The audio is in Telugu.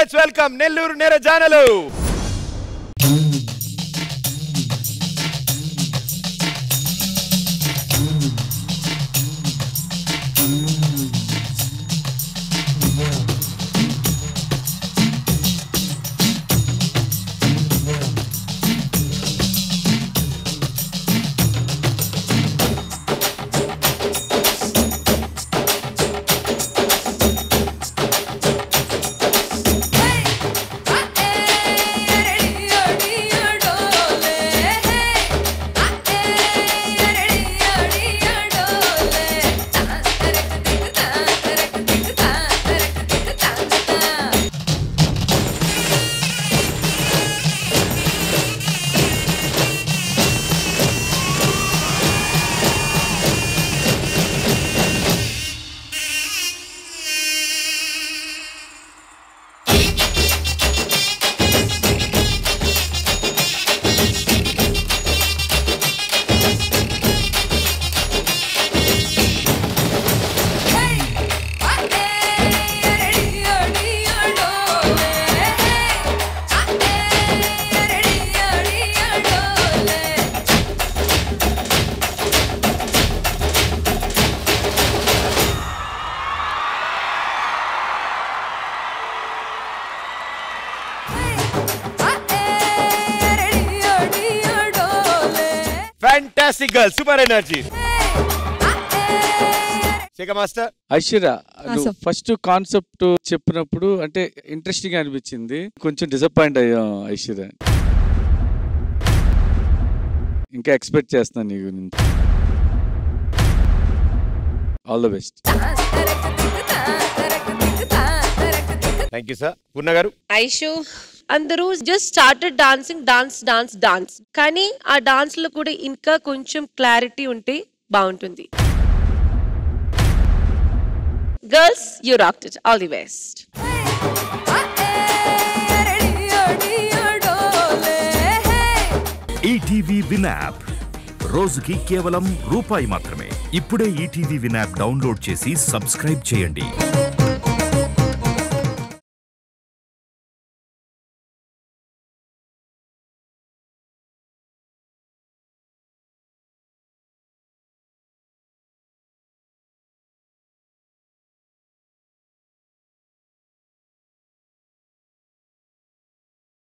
లెట్స్ వెల్కమ్ నెల్లూరు నెరజానలు fantastic girl super energy Shekhar master Aishwarya నువ్వు sir. ఫస్ట్ కాన్సెప్ట్ చెప్పినప్పుడు అంటే ఇంట్రెస్టింగ్ అనిపించింది కొంచెం డిసప్పాయింట్ అయ్యాం ఐశ్వర్య ఇంకా ఎక్స్పెక్ట్ చేస్తాను నీ గురించి all the best thank you sir Purna గారు ఐషు అందరూ just started dancing dance dance dance కానీ ఆ డాన్స్ లో కూడా ఇంకా కొంచెం క్లారిటీ ఉంటే బాగుంటుంది girls you rock it all the best ETV Win app రోజుకి కేవలం రూపాయి మాత్రమే ఇప్పుడే ఈటీవీ విన్ యాప్ డౌన్లోడ్ చేసి సబ్స్క్రైబ్ చేయండి